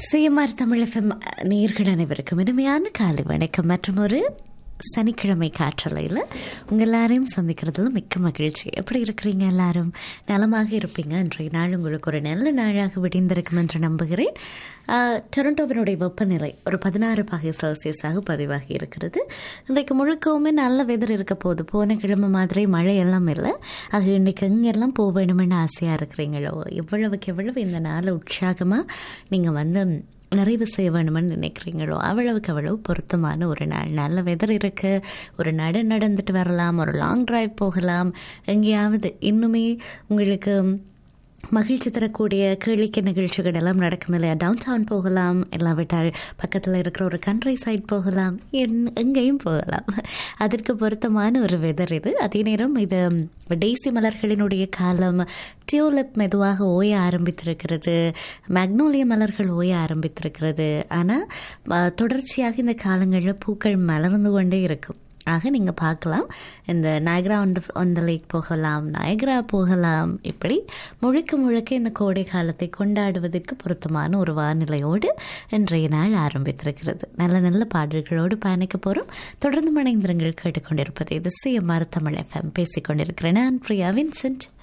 CMR Tamil FM நேர்கள் அனைவருக்கும் இனிமையான காலை வணக்கம் மற்றும் ஒரு சனிக்கிழமை காற்றலையில் உங்கள் எல்லாரையும் சந்திக்கிறதுல மிக்க மகிழ்ச்சி எப்படி இருக்கிறீங்க எல்லாரும் நலமாக இருப்பீங்க இன்றைய நாள் உங்களுக்கு ஒரு நல்ல நாளாக விடிந்திருக்கும் என்று நம்புகிறேன் ஆஹ், டொரண்டோவினுடைய வெப்பநிலை ஒரு பதினாறு பாகை செல்சியஸாக பதிவாகி இருக்கிறது இன்றைக்கு முழுக்கவுமே நல்ல வெதர் இருக்க போகுது போன கிழமை மாதிரி மழை எல்லாம் இல்லை ஆக இன்னைக்கு எங்கெல்லாம் போக வேணும்னு ஆசையாக இருக்கிறீங்களோ எவ்வளவுக்கு எவ்வளவு இந்த நாளை உற்சாகமாக நீங்கள் வந்து நிறைவு செய்ய வேணும்னு நினைக்கிறீங்களோ அவ்வளவுக்கு அவ்வளவு பொருத்தமான ஒரு நாள் நல்ல வெதர் இருக்கு ஒரு நட நடந்துட்டு வரலாம் ஒரு லாங் டிரைவ் போகலாம் எங்கேயாவது இன்னுமே உங்களுக்கு மகிழ்ச்சி தரக்கூடிய கேளிக்கை நிகழ்ச்சிகள் எல்லாம் நடக்கும் இல்லையா டவுன் டவுன் போகலாம் இல்லாவிட்டால் பக்கத்தில் இருக்கிற ஒரு கண்ட்ரி சைட் போகலாம் என்- எங்கேயும் போகலாம் அதற்கு பொருத்தமான ஒரு வெதர் இது அதே நேரம் இது டெய்சி மலர்களினுடைய காலம் டியூலிப் மெதுவாக ஓய ஆரம்பித்திருக்கிறது மேக்னோலிய மலர்கள் ஓய ஆரம்பித்திருக்கிறது ஆனால் தொடர்ச்சியாக இந்த காலங்களில் பூக்கள் மலர்ந்து கொண்டே இருக்கும் ஆக நீங்கள் பார்க்கலாம் இந்த Niagara on on the lake போகலாம் நயக்ரா போகலாம் இப்படி முழுக்க முழுக்க இந்த கோடை காலத்தை கொண்டாடுவதற்கு பொருத்தமான ஒரு வானிலையோடு இன்றைய நாள் ஆரம்பித்திருக்கிறது நல்ல நல்ல பாடல்களோடு பயணிக்க போகிறோம் தொடர்ந்து மனைந்திரங்கள் கேட்டுக்கொண்டிருப்பது இது சிஎம்ஆர் தமிழ் எஃப்எம் பேசிக்கொண்டிருக்கிறேன் நான் பிரியா வின்சென்ட்